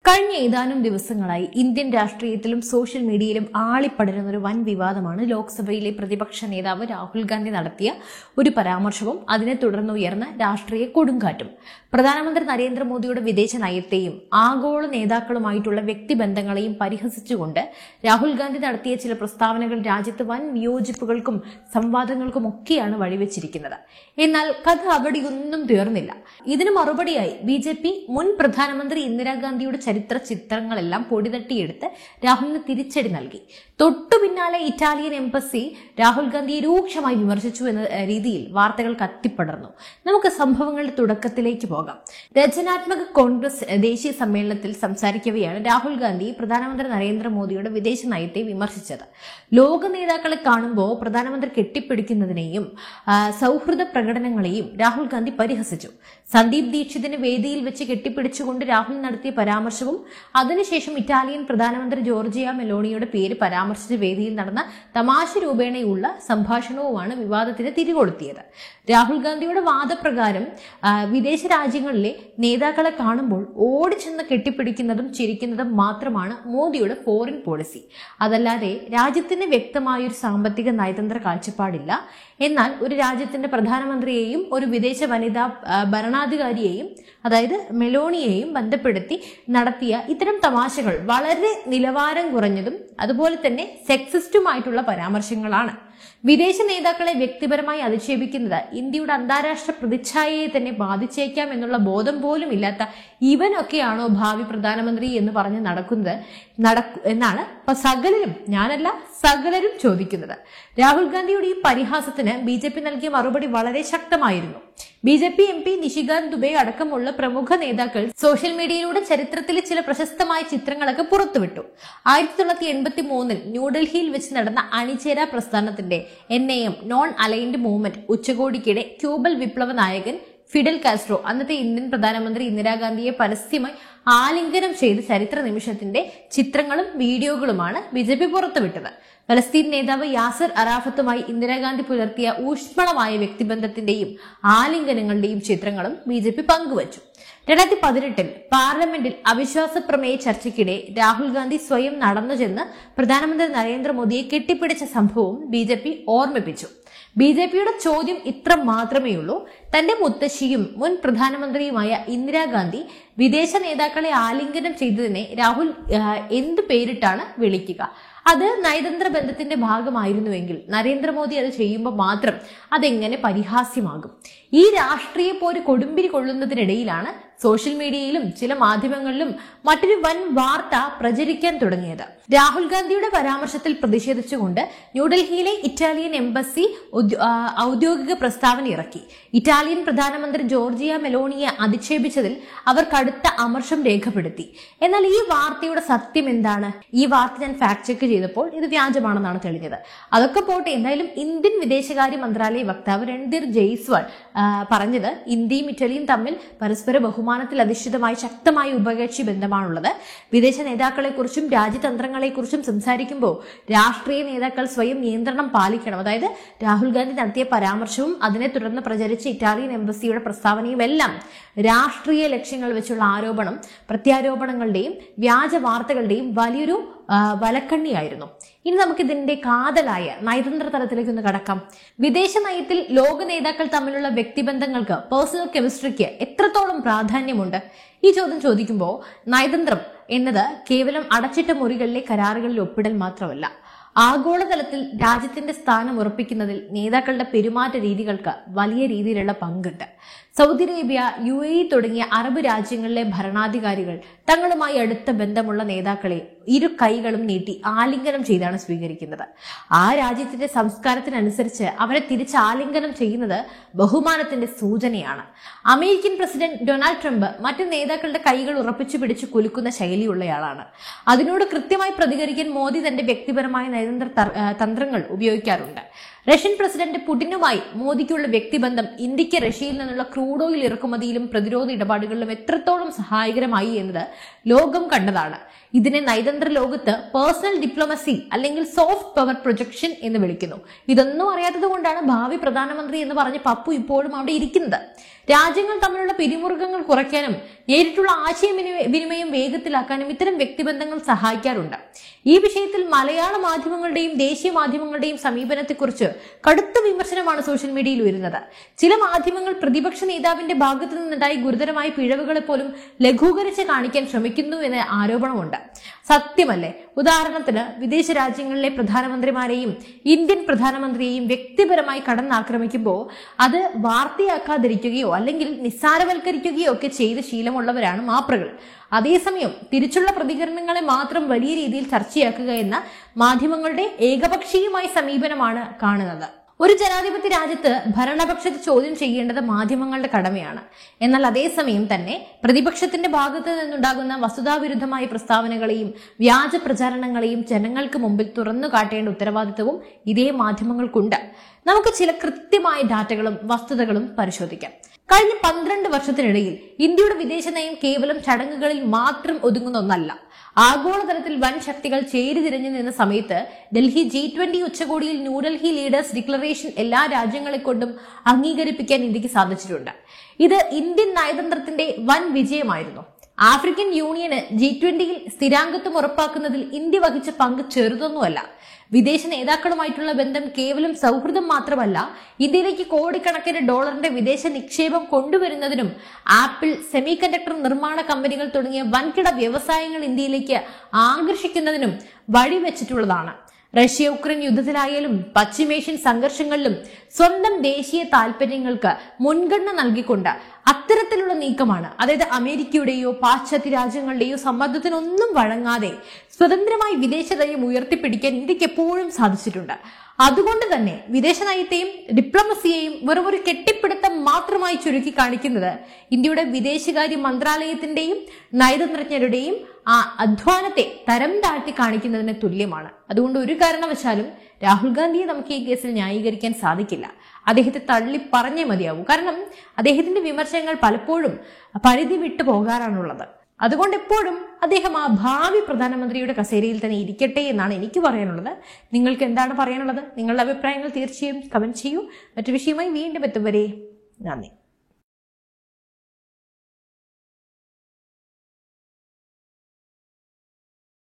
കഴിഞ്ഞ ഏതാനും ദിവസങ്ങളായി ഇന്ത്യൻ രാഷ്ട്രീയത്തിലും സോഷ്യൽ മീഡിയയിലും ആളിപ്പടരുന്ന ഒരു വൻ വിവാദമാണ് ലോക്സഭയിലെ പ്രതിപക്ഷ നേതാവ് രാഹുൽ ഗാന്ധി നടത്തിയ ഒരു പരാമർശവും അതിനെ തുടർന്ന് ഉയർന്ന രാഷ്ട്രീയ കൊടുങ്കാറ്റും പ്രധാനമന്ത്രി നരേന്ദ്രമോദിയുടെ വിദേശ നയത്തെയും ആഗോള നേതാക്കളുമായിട്ടുള്ള വ്യക്തിബന്ധങ്ങളെയും പരിഹസിച്ചുകൊണ്ട് രാഹുൽ ഗാന്ധി നടത്തിയ ചില പ്രസ്താവനകൾ രാജ്യത്ത് വൻ വിയോജിപ്പുകൾക്കും സംവാദങ്ങൾക്കും ഒക്കെയാണ് വഴിവെച്ചിരിക്കുന്നത് എന്നാൽ കഥ അവിടെയൊന്നും തീർന്നില്ല ഇതിന് മറുപടിയായി ബി ജെ പി മുൻ പ്രധാനമന്ത്രി ഇന്ദിരാഗാന്ധിയുടെ ചരിത്ര ചിത്രങ്ങളെല്ലാം പൊടിതട്ടിയെടുത്ത് രാഹുലിന് തിരിച്ചടി നൽകി തൊട്ടു പിന്നാലെ ഇറ്റാലിയൻ എംബസി രാഹുൽ ഗാന്ധിയെ രൂക്ഷമായി വിമർശിച്ചു എന്ന ഏഹ്, രീതിയിൽ വാർത്തകൾ കത്തിപ്പടർന്നു നമുക്ക് സംഭവങ്ങളുടെ തുടക്കത്തിലേക്ക് പോകാം രചനാത്മക കോൺഗ്രസ് ഏഹ്, ദേശീയ സമ്മേളനത്തിൽ സംസാരിക്കവെയാണ് രാഹുൽ ഗാന്ധി പ്രധാനമന്ത്രി നരേന്ദ്രമോദിയുടെ വിദേശ നയത്തെ വിമർശിച്ചത് ലോക നേതാക്കളെ കാണുമ്പോൾ പ്രധാനമന്ത്രി കെട്ടിപ്പിടിക്കുന്നതിനെയും ആ, സൗഹൃദ പ്രകടനങ്ങളെയും രാഹുൽ ഗാന്ധി പരിഹസിച്ചു സന്ദീപ് ദീക്ഷിതിനെ വേദിയിൽ വെച്ച് കെട്ടിപ്പിടിച്ചുകൊണ്ട് രാഹുൽ നടത്തിയ പരാമർശവും അതിനുശേഷം ഇറ്റാലിയൻ പ്രധാനമന്ത്രി ജോർജിയ മെലോണിയുടെ പേര് പരാമർശിച്ച വേദിയിൽ നടന്ന തമാശ രൂപേണയുള്ള സംഭാഷണവുമാണ് വിവാദത്തിന് തിരികൊളുത്തിയത് രാഹുൽ ഗാന്ധിയുടെ വാദപ്രകാരം ആ, വിദേശ രാജ്യങ്ങളിലെ നേതാക്കളെ കാണുമ്പോൾ ഓടിച്ചെന്ന് കെട്ടിപ്പിടിക്കുന്നതും ചിരിക്കുന്നതും മാത്രമാണ് മോദിയുടെ ഫോറിൻ പോളിസി അതല്ലാതെ രാജ്യത്തിന് വ്യക്തമായൊരു സാമ്പത്തിക നയതന്ത്ര കാഴ്ചപ്പാടില്ല എന്നാൽ ഒരു രാജ്യത്തിന്റെ പ്രധാനമന്ത്രിയെയും ഒരു വിദേശ വനിതാ ആ, ഭരണാധികാരിയെയും അതായത് മെലോണിയെയും ബന്ധപ്പെടുത്തി നടത്തിയ ഇത്തരം തമാശകൾ വളരെ നിലവാരം കുറഞ്ഞതും അതുപോലെ തന്നെ സെക്സിസ്റ്റുമായിട്ടുള്ള പരാമർശങ്ങളാണ് വിദേശ നേതാക്കളെ വ്യക്തിപരമായി അധിക്ഷേപിക്കുന്നത് ഇന്ത്യയുടെ അന്താരാഷ്ട്ര പ്രതിച്ഛായയെ തന്നെ ബാധിച്ചേക്കാം എന്നുള്ള ബോധം പോലും ഇല്ലാത്ത ഇവനൊക്കെയാണോ ഭാവി പ്രധാനമന്ത്രി എന്ന് പറഞ്ഞ് നടക്കുന്നത് നടക്കു എന്നാണ് ഇപ്പൊ സകലരും ഞാനല്ല സകലരും ചോദിക്കുന്നത് രാഹുൽ ഗാന്ധിയുടെ ഈ പരിഹാസത്തിന് ബി ജെ പി നൽകിയ മറുപടി വളരെ ശക്തമായിരുന്നു B J P M P Nishikant Dubey അടക്കമുള്ള പ്രമുഖ നേതാക്കൾ സോഷ്യൽ മീഡിയയിലൂടെ ചരിത്രത്തിലെ ചില പ്രശസ്തമായ ചിത്രങ്ങളൊക്കെ പുറത്തുവിട്ടു ആയിരത്തി തൊള്ളായിരത്തി എൺപത്തി മൂന്നിൽ ന്യൂഡൽഹിയിൽ വെച്ച് നടന്ന അണിചേര പ്രസ്ഥാനത്തിന്റെ N A M non aligned movement ഉച്ചകോടിക്കിടെ ക്യൂബൽ വിപ്ലവ നായകൻ ഫിഡൽ കാസ്ട്രോ അന്നത്തെ ഇന്ത്യൻ പ്രധാനമന്ത്രി ഇന്ദിരാഗാന്ധിയെ പരസ്യമായി ആലിംഗനം ചെയ്ത ചരിത്ര നിമിഷത്തിന്റെ ചിത്രങ്ങളും വീഡിയോകളുമാണ് ബി ജെ പി പുറത്തുവിട്ടത് ഫലസ്തീൻ നേതാവ് യാസർ അറാഫത്തുമായി ഇന്ദിരാഗാന്ധി പുലർത്തിയ ഊഷ്മളമായ വ്യക്തിബന്ധത്തിന്റെയും ആലിംഗനങ്ങളുടെയും ചിത്രങ്ങളും ബി ജെ പി പങ്കുവച്ചു രണ്ടായിരത്തി പതിനെട്ടിൽ പാർലമെന്റിൽ അവിശ്വാസ പ്രമേയ ചർച്ചയ്ക്കിടെ രാഹുൽ ഗാന്ധി സ്വയം നടന്നു ചെന്ന് പ്രധാനമന്ത്രി നരേന്ദ്രമോദിയെ കെട്ടിപ്പിടിച്ച സംഭവവും ബി ജെ പി ഓർമ്മിപ്പിച്ചു ബി ജെ പിയുടെ ചോദ്യം ഇത്ര മാത്രമേ ഉള്ളൂ തന്റെ മുത്തശ്ശിയും മുൻ പ്രധാനമന്ത്രിയുമായ ഇന്ദിരാഗാന്ധി വിദേശ നേതാക്കളെ ആലിംഗനം ചെയ്തതിനെ രാഹുൽ ആ, എന്ത് പേരിട്ടാണ് വിളിക്കുക അത് നയതന്ത്ര ബന്ധത്തിന്റെ ഭാഗമായിരുന്നുവെങ്കിൽ നരേന്ദ്രമോദി അത് ചെയ്യുമ്പോൾ മാത്രം അതെങ്ങനെ പരിഹാസ്യമാകും ഈ രാഷ്ട്രീയ പോര് കൊടുമ്പിരി കൊള്ളുന്നതിനിടയിലാണ് സോഷ്യൽ മീഡിയയിലും ചില മാധ്യമങ്ങളിലും മറ്റൊരു വൻ വാർത്ത പ്രചരിക്കാൻ തുടങ്ങിയത് രാഹുൽ ഗാന്ധിയുടെ പരാമർശത്തിൽ പ്രതിഷേധിച്ചുകൊണ്ട് ന്യൂഡൽഹിയിലെ ഇറ്റാലിയൻ എംബസി ഉദ്യ- ആ, ഔദ്യോഗിക പ്രസ്താവന ഇറക്കി ഇറ്റാലിയൻ പ്രധാനമന്ത്രി ജോർജിയ മെലോണിയെ അധിക്ഷേപിച്ചതിൽ അവർ കടുത്ത അമർഷം രേഖപ്പെടുത്തി എന്നാൽ ഈ വാർത്തയുടെ സത്യം എന്താണ് ഈ വാർത്ത ഞാൻ ഫാക്ട് ചെക്ക് ചെയ്തപ്പോൾ ഇത് വ്യാജമാണെന്നാണ് തെളിഞ്ഞത് അതൊക്കെ പോട്ടെ എന്തായാലും ഇന്ത്യൻ വിദേശകാര്യ മന്ത്രാലയ വക്താവ് രൺധീർ ജയ്സ്വാൾ ആ, പറഞ്ഞത് ഇന്ത്യയും ഇറ്റലിയും തമ്മിൽ പരസ്പര ബഹുമാനത്തിൽ അധിഷ്ഠിതമായ ശക്തമായ ഉഭയകക്ഷി ബന്ധമാണുള്ളത് വിദേശ നേതാക്കളെക്കുറിച്ചും രാജ്യതന്ത്രങ്ങളെക്കുറിച്ചും സംസാരിക്കുമ്പോൾ രാഷ്ട്രീയ നേതാക്കൾ സ്വയം നിയന്ത്രണം പാലിക്കണം അതായത് രാഹുൽ ഗാന്ധി നടത്തിയ പരാമർശവും അതിനെ തുടർന്ന് പ്രചരിച്ച ഇറ്റാലിയൻ എംബസിയുടെ പ്രസ്താവനയും എല്ലാം രാഷ്ട്രീയ ലക്ഷ്യങ്ങൾ വെച്ചുള്ള ആരോപണം പ്രത്യാരോപണങ്ങളുടെയും വ്യാജ വാർത്തകളുടെയും വലിയൊരു ആ, വലക്കണ്ണിയായിരുന്നു ഇനി നമുക്ക് ഇതിന്റെ കാതലായ നയതന്ത്ര തലത്തിലേക്ക് ഒന്ന് കടക്കാം വിദേശ നയത്തിൽ ലോക നേതാക്കൾ തമ്മിലുള്ള വ്യക്തിബന്ധങ്ങൾക്ക് പേഴ്സണൽ കെമിസ്ട്രിക്ക് എത്രത്തോളം പ്രാധാന്യമുണ്ട് ഈ ചോദ്യം ചോദിക്കുമ്പോൾ നയതന്ത്രം എന്നത് കേവലം അടച്ചിട്ട മുറികളിലെ കരാറുകളിൽ ഒപ്പിടൽ മാത്രമല്ല ആഗോളതലത്തിൽ രാജ്യത്തിന്റെ സ്ഥാനം ഉറപ്പിക്കുന്നതിൽ നേതാക്കളുടെ പെരുമാറ്റ രീതികൾക്ക് വലിയ രീതിയിലുള്ള പങ്കുണ്ട് Saudi Arabia U A E തുടങ്ങിയ അറബ് രാജ്യങ്ങളിലെ ഭരണാധികാരികൾ തങ്ങളുമായി അടുത്ത ബന്ധമുള്ള നേതാക്കളെ ഇരു കൈകളും നീട്ടി ആലിംഗനം ചെയ്താണ് സ്വീകരിക്കുന്നത് ആ രാജ്യത്തിന്റെ സംസ്കാരത്തിനനുസരിച്ച് അവരെ തിരിച്ച് ആലിംഗനം ചെയ്യുന്നത് ബഹുമാനത്തിന്റെ സൂചനയാണ് അമേരിക്കൻ പ്രസിഡന്റ് ഡൊണാൾഡ് ട്രംപ് മറ്റു നേതാക്കളുടെ കൈകൾ ഉറപ്പിച്ചു പിടിച്ച് കുലുക്കുന്ന ശൈലിയുള്ളയാളാണ് അതിനോട് കൃത്യമായി പ്രതികരിക്കാൻ മോദി തന്റെ വ്യക്തിപരമായ നയതന്ത്ര തർ- ആ, തന്ത്രങ്ങൾ ഉപയോഗിക്കാറുണ്ട് റഷ്യൻ പ്രസിഡന്റ് പുടിനുമായി മോദിക്കുള്ള വ്യക്തിബന്ധം ഇന്ത്യക്ക് റഷ്യയിൽ നിന്നുള്ള ക്രൂഡ് ഓയിൽ ഇറക്കുമതിയിലും പ്രതിരോധ ഇടപാടുകളിലും എത്രത്തോളം സഹായകരമായി എന്നത് ലോകം കണ്ടതാണ് ഇതിനെ നയതന്ത്ര ലോകത്ത് പേഴ്സണൽ ഡിപ്ലോമസി അല്ലെങ്കിൽ സോഫ്റ്റ് പവർ പ്രൊജക്ഷൻ എന്ന് വിളിക്കുന്നു ഇതൊന്നും അറിയാത്തത് കൊണ്ടാണ് ഭാവി പ്രധാനമന്ത്രി എന്ന് പറഞ്ഞ് പപ്പു ഇപ്പോഴും അവിടെ ഇരിക്കുന്നത് രാജ്യങ്ങൾ തമ്മിലുള്ള പിരിമുറുക്കങ്ങൾ കുറയ്ക്കാനും നേരിട്ടുള്ള ആശയവിനിമയ വിനിമയം വേഗത്തിലാക്കാനും ഇത്തരം വ്യക്തിബന്ധങ്ങൾ സഹായിക്കാറുണ്ട് ഈ വിഷയത്തിൽ മലയാള മാധ്യമങ്ങളുടെയും ദേശീയ മാധ്യമങ്ങളുടെയും സമീപനത്തെക്കുറിച്ച് കടുത്ത വിമർശനമാണ് സോഷ്യൽ മീഡിയയിൽ വരുന്നത് ചില മാധ്യമങ്ങൾ പ്രതിപക്ഷ നേതാവിന്റെ ഭാഗത്തു നിന്നുണ്ടായ ഗുരുതരമായ പിഴവുകളെ പോലും ലഘൂകരിച്ച് കാണിക്കാൻ ശ്രമിക്കുന്നു എന്ന ആരോപണമുണ്ട് സത്യമല്ലേ ഉദാഹരണത്തിന് വിദേശ രാജ്യങ്ങളിലെ പ്രധാനമന്ത്രിമാരെയും ഇന്ത്യൻ പ്രധാനമന്ത്രിയെയും വ്യക്തിപരമായി കടന്നാക്രമിക്കുമ്പോൾ അത് വാർത്തയാക്കാതിരിക്കുകയോ അല്ലെങ്കിൽ നിസ്സാരവൽക്കരിക്കുകയോ ഒക്കെ ചെയ്ത് ശീലമുള്ളവരാണ് മാപ്രകൾ അതേസമയം തിരിച്ചുള്ള പ്രതികരണങ്ങളെ മാത്രം വലിയ രീതിയിൽ ചർച്ചയാക്കുക എന്ന മാധ്യമങ്ങളുടെ ഏകപക്ഷീയമായ സമീപനമാണ് കാണുന്നത് ഒരു ജനാധിപത്യ രാജ്യത്ത് ഭരണപക്ഷത്തെ ചോദ്യം ചെയ്യേണ്ടത് മാധ്യമങ്ങളുടെ കടമയാണ് എന്നാൽ അതേസമയം തന്നെ പ്രതിപക്ഷത്തിന്റെ ഭാഗത്ത് നിന്നുണ്ടാകുന്ന വസ്തുതാവിരുദ്ധമായ പ്രസ്താവനകളെയും വ്യാജ പ്രചാരണങ്ങളെയും ജനങ്ങൾക്ക് മുമ്പിൽ തുറന്നു കാട്ടേണ്ട ഉത്തരവാദിത്വവും ഇതേ മാധ്യമങ്ങൾക്കുണ്ട് നമുക്ക് ചില കൃത്യമായ ഡാറ്റകളും വസ്തുതകളും പരിശോധിക്കാം കഴിഞ്ഞ പന്ത്രണ്ട് വർഷത്തിനിടയിൽ ഇന്ത്യയുടെ വിദേശ നയം കേവലം ചടങ്ങുകളിൽ മാത്രം ഒതുങ്ങുന്ന ഒന്നല്ല ആഗോളതലത്തിൽ വൻ ശക്തികൾ ചേരിതിരിഞ്ഞു നിന്ന സമയത്ത് ഡൽഹി ജി ട്വന്റി ഉച്ചകോടിയിൽ ന്യൂഡൽഹി ലീഡേഴ്സ് ഡിക്ലറേഷൻ എല്ലാ രാജ്യങ്ങളെ കൊണ്ടും അംഗീകരിപ്പിക്കാൻ ഇന്ത്യക്ക് സാധിച്ചിട്ടുണ്ട് ഇത് ഇന്ത്യൻ നയതന്ത്രത്തിന്റെ വൻ വിജയമായിരുന്നു ആഫ്രിക്കൻ യൂണിയന് ജി ട്വന്റിയിൽ സ്ഥിരാംഗത്വം ഉറപ്പാക്കുന്നതിൽ ഇന്ത്യ വഹിച്ച പങ്ക് ചെറുതൊന്നുമല്ല വിദേശ നേതാക്കളുമായിട്ടുള്ള ബന്ധം കേവലം സൗഹൃദം മാത്രമല്ല ഇന്ത്യയിലേക്ക് കോടിക്കണക്കിന് ഡോളറിന്റെ വിദേശ നിക്ഷേപം കൊണ്ടുവരുന്നതിനും ആപ്പിൾ സെമി കണ്ടക്ടർ നിർമ്മാണ കമ്പനികൾ തുടങ്ങിയ വൻകിട വ്യവസായങ്ങൾ ഇന്ത്യയിലേക്ക് ആകർഷിക്കുന്നതിനും വഴിവെച്ചിട്ടുള്ളതാണ് റഷ്യ ഉക്രൈൻ യുദ്ധത്തിലായാലും പശ്ചിമേഷ്യൻ സംഘർഷങ്ങളിലും സ്വന്തം ദേശീയ താല്പര്യങ്ങൾക്ക് മുൻഗണന നൽകിക്കൊണ്ട് അത്തരത്തിലുള്ള നീക്കമാണ് അതായത് അമേരിക്കയുടെയോ പാശ്ചാത്യ രാജ്യങ്ങളുടെയോ സമ്മർദ്ദത്തിനൊന്നും വഴങ്ങാതെ സ്വതന്ത്രമായി വിദേശ നയം ഉയർത്തിപ്പിടിക്കാൻ ഇന്ത്യക്ക് എപ്പോഴും സാധിച്ചിട്ടുണ്ട് അതുകൊണ്ട് തന്നെ വിദേശ നയത്തെയും ഡിപ്ലോമസിയെയും വെറും ഒരു കെട്ടിപ്പിടുത്തം മാത്രമായി ചുരുക്കി കാണിക്കുന്നത് ഇന്ത്യയുടെ വിദേശകാര്യ മന്ത്രാലയത്തിന്റെയും നയതന്ത്രജ്ഞരുടെയും ആ അധ്വാനത്തെ തരം താഴ്ത്തി കാണിക്കുന്നതിന് തുല്യമാണ് അതുകൊണ്ട് ഒരു കാരണവശാലും രാഹുൽ ഗാന്ധിയെ നമുക്ക് ഈ കേസിൽ ന്യായീകരിക്കാൻ സാധിക്കില്ല അദ്ദേഹത്തെ തള്ളി പറഞ്ഞേ മതിയാവൂ കാരണം അദ്ദേഹത്തിന്റെ വിമർശനങ്ങൾ പലപ്പോഴും പരിധി വിട്ടു പോകാറാണുള്ളത് അതുകൊണ്ട് എപ്പോഴും അദ്ദേഹം ആ ഭാവി പ്രധാനമന്ത്രിയുടെ കസേരയിൽ തന്നെ ഇരിക്കട്ടെ എന്നാണ് എനിക്ക് പറയാനുള്ളത് നിങ്ങൾക്ക് എന്താണ് പറയാനുള്ളത് നിങ്ങളുടെ അഭിപ്രായങ്ങൾ തീർച്ചയായും കമന്റ് ചെയ്യൂ മറ്റു വിഷയമായി വീണ്ടും എത്തും വരെ നന്ദി